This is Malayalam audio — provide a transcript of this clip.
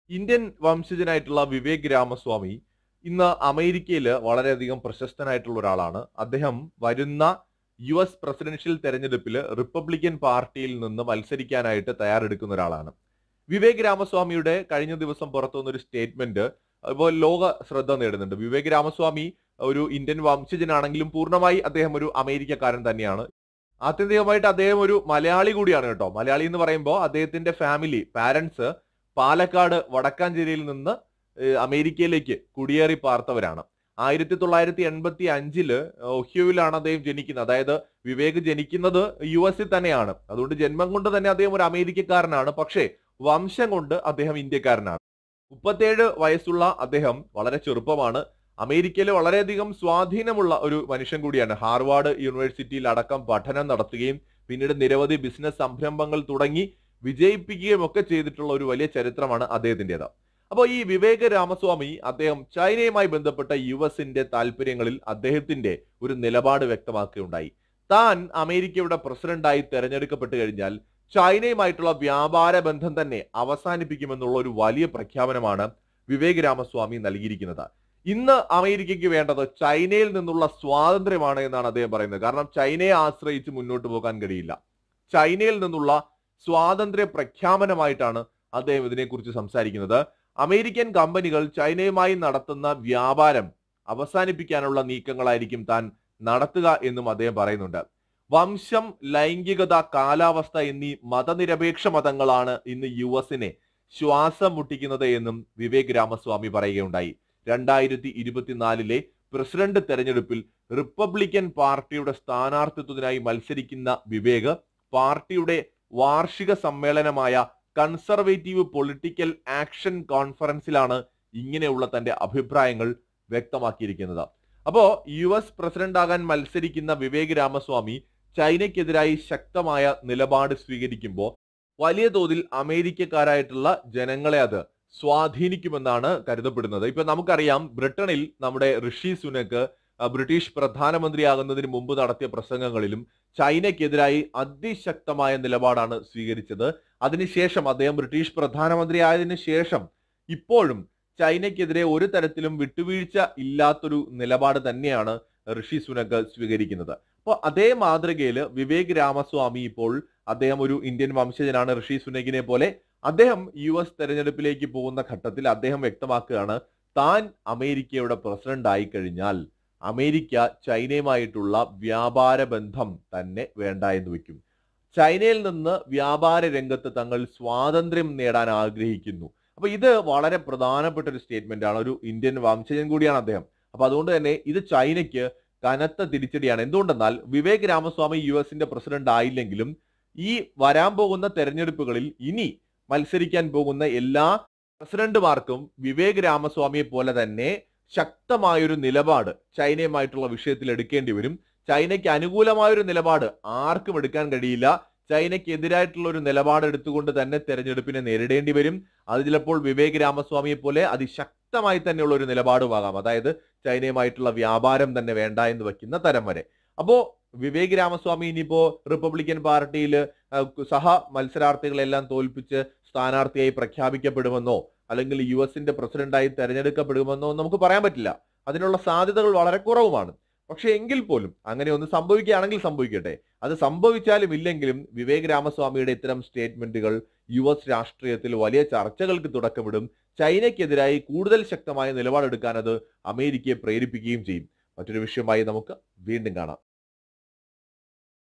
ഇന്ത്യൻ വംശജനായിട്ടുള്ള വിവേക് രാമസ്വാമി ഇന്ന് അമേരിക്കയിൽ വളരെയധികം പ്രശസ്തനായിട്ടുള്ള ഒരാളാണ് അദ്ദേഹം വരുന്ന യു എസ് പ്രസിഡൻഷ്യൽ തെരഞ്ഞെടുപ്പിൽ റിപ്പബ്ലിക്കൻ പാർട്ടിയിൽ നിന്ന് മത്സരിക്കാനായിട്ട് തയ്യാറെടുക്കുന്ന ഒരാളാണ് വിവേക് രാമസ്വാമിയുടെ കഴിഞ്ഞ ദിവസം പുറത്തു വന്ന ഒരു സ്റ്റേറ്റ്മെന്റ് ഇപ്പോൾ ലോക ശ്രദ്ധ നേടുന്നുണ്ട് വിവേക് രാമസ്വാമി ഒരു ഇന്ത്യൻ വംശജനാണെങ്കിലും പൂർണ്ണമായി അദ്ദേഹം ഒരു അമേരിക്കക്കാരൻ തന്നെയാണ് ആത്യന്തികമായിട്ട് അദ്ദേഹം ഒരു മലയാളി കൂടിയാണ് കേട്ടോ മലയാളി എന്ന് പറയുമ്പോൾ അദ്ദേഹത്തിന്റെ ഫാമിലി പാരന്റ്സ് പാലക്കാട് വടക്കാഞ്ചേരിയിൽ നിന്ന് ഏഹ്, അമേരിക്കയിലേക്ക് കുടിയേറി പാർത്തവരാണ് ആയിരത്തി തൊള്ളായിരത്തി എൺപത്തി അഞ്ചില് ഒഹ്യോയിലാണ് അദ്ദേഹം ജനിക്കുന്നത് അതായത് വിവേക് ജനിക്കുന്നത് യു എസിൽ തന്നെയാണ് അതുകൊണ്ട് ജന്മം കൊണ്ട് തന്നെ അദ്ദേഹം ഒരു അമേരിക്കക്കാരനാണ് പക്ഷേ വംശം കൊണ്ട് അദ്ദേഹം ഇന്ത്യക്കാരനാണ് മുപ്പത്തേഴ് വയസ്സുള്ള അദ്ദേഹം വളരെ ചെറുപ്പമാണ് അമേരിക്കയിൽ വളരെയധികം സ്വാധീനമുള്ള ഒരു മനുഷ്യൻ കൂടിയാണ് ഹാർവാർഡ് യൂണിവേഴ്സിറ്റിയിൽ അടക്കം പഠനം നടത്തുകയും പിന്നീട് നിരവധി ബിസിനസ് സംരംഭങ്ങൾ തുടങ്ങി വിജയിപ്പിക്കുകയും ഒക്കെ ചെയ്തിട്ടുള്ള ഒരു വലിയ ചരിത്രമാണ് അദ്ദേഹത്തിൻ്റെത് അപ്പോൾ ഈ വിവേക് രാമസ്വാമി അദ്ദേഹം ചൈനയുമായി ബന്ധപ്പെട്ട യു എസിന്റെ താല്പര്യങ്ങളിൽ അദ്ദേഹത്തിന്റെ ഒരു നിലപാട് വ്യക്തമാക്കുകയുണ്ടായി താൻ അമേരിക്കയുടെ പ്രസിഡന്റായി തെരഞ്ഞെടുക്കപ്പെട്ട് കഴിഞ്ഞാൽ ചൈനയുമായിട്ടുള്ള വ്യാപാര ബന്ധം തന്നെ അവസാനിപ്പിക്കുമെന്നുള്ള ഒരു വലിയ പ്രഖ്യാപനമാണ് വിവേക് രാമസ്വാമി നൽകിയിരിക്കുന്നത് ഇന്ന് അമേരിക്കയ്ക്ക് വേണ്ടത് ചൈനയിൽ നിന്നുള്ള സ്വാതന്ത്ര്യമാണ് എന്നാണ് അദ്ദേഹം പറയുന്നത് കാരണം ചൈനയെ ആശ്രയിച്ച് മുന്നോട്ട് പോകാൻ കഴിയില്ല ചൈനയിൽ നിന്നുള്ള സ്വാതന്ത്ര്യ പ്രഖ്യാപനമായിട്ടാണ് അദ്ദേഹം ഇതിനെക്കുറിച്ച് സംസാരിക്കുന്നത് അമേരിക്കൻ കമ്പനികൾ ചൈനയുമായി നടത്തുന്ന വ്യാപാരം അവസാനിപ്പിക്കാനുള്ള നീക്കങ്ങളായിരിക്കും താൻ നടത്തുക എന്നും അദ്ദേഹം പറയുന്നുണ്ട് വംശം ലൈംഗികത കാലാവസ്ഥ എന്നീ മതനിരപേക്ഷ മതങ്ങളാണ് ഇന്ന് യു എസിനെ ശ്വാസം മുട്ടിക്കുന്നത് എന്നും വിവേക് രാമസ്വാമി പറയുകയുണ്ടായി രണ്ടായിരത്തി ഇരുപത്തിനാലിലെ പ്രസിഡന്റ് തെരഞ്ഞെടുപ്പിൽ റിപ്പബ്ലിക്കൻ പാർട്ടിയുടെ സ്ഥാനാർത്ഥിത്വത്തിനായി മത്സരിക്കുന്ന വിവേക് പാർട്ടിയുടെ വാർഷിക സമ്മേളനമായ കൺസർവേറ്റീവ് പൊളിറ്റിക്കൽ ആക്ഷൻ കോൺഫറൻസിലാണ് ഇങ്ങനെയുള്ള തന്റെ അഭിപ്രായങ്ങൾ വ്യക്തമാക്കിയിരിക്കുന്നത് അപ്പോ യു എസ് പ്രസിഡന്റ് ആകാൻ മത്സരിക്കുന്ന വിവേക് രാമസ്വാമി ചൈനയ്ക്കെതിരായി ശക്തമായ നിലപാട് സ്വീകരിക്കുമ്പോൾ വലിയ തോതിൽ അമേരിക്കക്കാരായിട്ടുള്ള ജനങ്ങളെ അത് സ്വാധീനിക്കുമെന്നാണ് കരുതപ്പെടുന്നത് ഇപ്പൊ നമുക്കറിയാം ബ്രിട്ടനിൽ നമ്മുടെ ഋഷി സുനക്ക് അഹ് ബ്രിട്ടീഷ് പ്രധാനമന്ത്രിയാകുന്നതിന് മുമ്പ് നടത്തിയ പ്രസംഗങ്ങളിലും ചൈനയ്ക്കെതിരായി അതിശക്തമായ നിലപാടാണ് സ്വീകരിച്ചത് അതിനുശേഷം അദ്ദേഹം ബ്രിട്ടീഷ് പ്രധാനമന്ത്രി ആയതിനു ശേഷം ഇപ്പോഴും ചൈനയ്ക്കെതിരെ ഒരു തരത്തിലും വിട്ടുവീഴ്ച ഇല്ലാത്തൊരു നിലപാട് തന്നെയാണ് ഋഷി സുനക് സ്വീകരിക്കുന്നത് അപ്പോൾ അതേ മാതൃകയിൽ വിവേക് രാമസ്വാമി ഇപ്പോൾ അദ്ദേഹം ഒരു ഇന്ത്യൻ വംശജനാണ് ഋഷി സുനകിനെ പോലെ അദ്ദേഹം യു എസ് തെരഞ്ഞെടുപ്പിലേക്ക് പോകുന്ന ഘട്ടത്തിൽ അദ്ദേഹം വ്യക്തമാക്കുകയാണ് താൻ അമേരിക്കയുടെ പ്രസിഡന്റ് ആയി കഴിഞ്ഞാൽ അമേരിക്ക ചൈനയുമായിട്ടുള്ള വ്യാപാര ബന്ധം തന്നെ വേണ്ട എന്ന് വെക്കും ചൈനയിൽ നിന്ന് വ്യാപാര രംഗത്ത് തങ്ങൾ സ്വാതന്ത്ര്യം നേടാൻ ആഗ്രഹിക്കുന്നു അപ്പൊ ഇത് വളരെ പ്രധാനപ്പെട്ട ഒരു സ്റ്റേറ്റ്മെന്റ് ആണ് ഒരു ഇന്ത്യൻ വംശജൻ കൂടിയാണ് അദ്ദേഹം അപ്പൊ അതുകൊണ്ട് തന്നെ ഇത് ചൈനയ്ക്ക് കനത്ത തിരിച്ചടിയാണ് എന്തുകൊണ്ടെന്നാൽ വിവേക് രാമസ്വാമി യു എസിന്റെ പ്രസിഡന്റ് ആയില്ലെങ്കിലും ഈ വരാൻ പോകുന്ന തെരഞ്ഞെടുപ്പുകളിൽ ഇനി മത്സരിക്കാൻ പോകുന്ന എല്ലാ പ്രസിഡന്റുമാർക്കും വിവേക് രാമസ്വാമിയെ പോലെ തന്നെ ശക്തമായൊരു നിലപാട് ചൈനയുമായിട്ടുള്ള വിഷയത്തിൽ എടുക്കേണ്ടി വരും ചൈനയ്ക്ക് അനുകൂലമായൊരു നിലപാട് ആർക്കും എടുക്കാൻ കഴിയില്ല ചൈനയ്ക്കെതിരായിട്ടുള്ള ഒരു നിലപാട് എടുത്തുകൊണ്ട് തന്നെ തെരഞ്ഞെടുപ്പിനെ നേരിടേണ്ടി വരും അത് ചിലപ്പോൾ വിവേക് രാമസ്വാമിയെ പോലെ അതിശക്തമായി തന്നെയുള്ള ഒരു നിലപാടുമാകാം അതായത് ചൈനയുമായിട്ടുള്ള വ്യാപാരം തന്നെ വേണ്ട എന്ന് വെക്കുന്ന തരം വരെ അപ്പോ വിവേക് രാമസ്വാമി ഇനിയിപ്പോ റിപ്പബ്ലിക്കൻ പാർട്ടിയിൽ സഹ മത്സരാർത്ഥികളെല്ലാം തോൽപ്പിച്ച് സ്ഥാനാർത്ഥിയായി പ്രഖ്യാപിക്കപ്പെടുമെന്നോ അല്ലെങ്കിൽ യു എസിന്റെ പ്രസിഡന്റായി തെരഞ്ഞെടുക്കപ്പെടുമെന്നോ നമുക്ക് പറയാൻ പറ്റില്ല അതിനുള്ള സാധ്യതകൾ വളരെ കുറവുമാണ് പക്ഷെ എങ്കിൽ പോലും അങ്ങനെ ഒന്ന് സംഭവിക്കുകയാണെങ്കിൽ സംഭവിക്കട്ടെ അത് സംഭവിച്ചാലും ഇല്ലെങ്കിലും വിവേക് രാമസ്വാമിയുടെ ഇത്തരം സ്റ്റേറ്റ്മെന്റുകൾ യു എസ് രാഷ്ട്രീയത്തിൽ വലിയ ചർച്ചകൾക്ക് തുടക്കമിടും ചൈനയ്ക്കെതിരായി കൂടുതൽ ശക്തമായ നിലപാടെടുക്കാൻ അത് അമേരിക്കയെ പ്രേരിപ്പിക്കുകയും ചെയ്യും മറ്റൊരു വിഷയമായി നമുക്ക് വീണ്ടും കാണാം